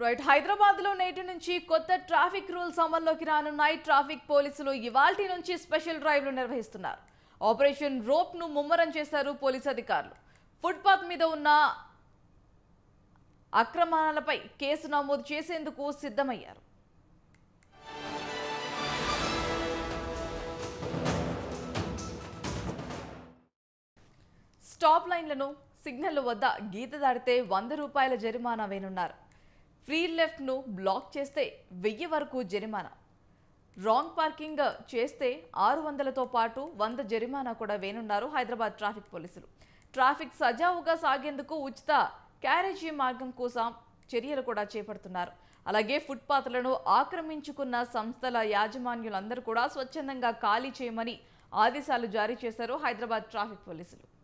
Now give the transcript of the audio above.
right Hyderabad లో నేటి నుంచి కొత్త ట్రాఫిక్ రూల్స్ అమల్లోకి రానున్నాయి ట్రాఫిక్ పోలీసులు ఇవాల్టి నుంచి స్పెషల్ డ్రైవ్లు నిర్వహిస్తున్నారు ఆపరేషన్ రోప్ ను ముమ్మరం చేశారు పోలీసు అధికారులు ఫుట్పాత్ మీద ఉన్న అక్రమాలపై కేసు నమోదు చేసేందుకు సిద్ధమయ్యారు స్టాప్ లైన్లను సిగ్నల్ వద్ద గీత దాటితే వంద రూపాయల జరిమానా వేనున్నారు ఫ్రీ లెఫ్ట్ను బ్లాక్ చేస్తే వెయ్యి వరకు జరిమానా రాంగ్ పార్కింగ్ చేస్తే ఆరు వందలతో పాటు వంద జరిమానా కూడా వేనున్నారు హైదరాబాద్ ట్రాఫిక్ పోలీసులు ట్రాఫిక్ సజావుగా సాగేందుకు ఉచిత క్యారేజీ మార్గం కోసం చర్యలు కూడా చేపడుతున్నారు అలాగే ఫుట్పాత్లను ఆక్రమించుకున్న సంస్థల యాజమాన్యులందరూ కూడా స్వచ్ఛందంగా ఖాళీ చేయమని ఆదేశాలు జారీ చేశారు హైదరాబాద్ ట్రాఫిక్ పోలీసులు